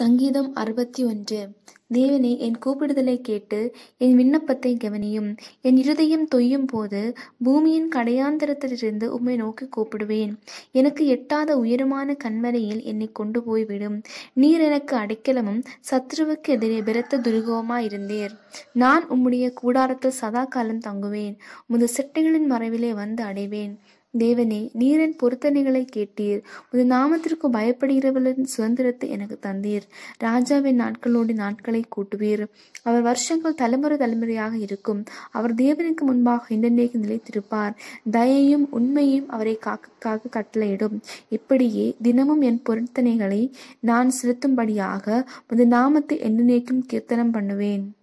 சங்கீதம் அறுபத்தி ஒன்று தேவனே என் கூப்பிடுதலைக் கேட்டு என் விண்ணப்பத்தைக் கவனியும் என் இருதயம் தொய்யும் போது பூமியின் கடையாந்தரத்திலிருந்து உம்மை நோக்கிக் கூப்பிடுவேன் எனக்கு எட்டாத உயரமான கன்மலையில் என்னைக் கொண்டு போய் விடும் நீர் எனக்கு அடைக்கலமும் சத்துருவுக்கு எதிரே பெலத்த துருகவுமாயிருந்தீர் நான் உம்முடைய கூடாரத்தில் சதா காலம் தங்குவேன் உமது செட்டைகளின் மறைவிலே வந்து அடைவேன் தேவனே நீர் என் பொருத்தனைகளை கேட்டீர் உமது நாமத்திற்கு பயப்படுகிறவர்களின் சுதந்திரத்தை எனக்கு தந்தீர் ராஜாவின் நாட்களோடு நாட்களை கூட்டுவீர் அவர் வருஷங்கள் தலைமுறை தலைமுறையாக இருக்கும் அவர் தேவனுக்கு முன்பாக என்றென்றைக்கு நிலைத்திருப்பார் தயையும் உண்மையும் அவரை காக்க காக்க கட்டளையிடும் இப்படியே தினமும் என் பொருத்தனைகளை நான் செலுத்தும்படியாக உமது நாமத்தை என்றென்றைக்கும் கீர்த்தனம் பண்ணுவேன்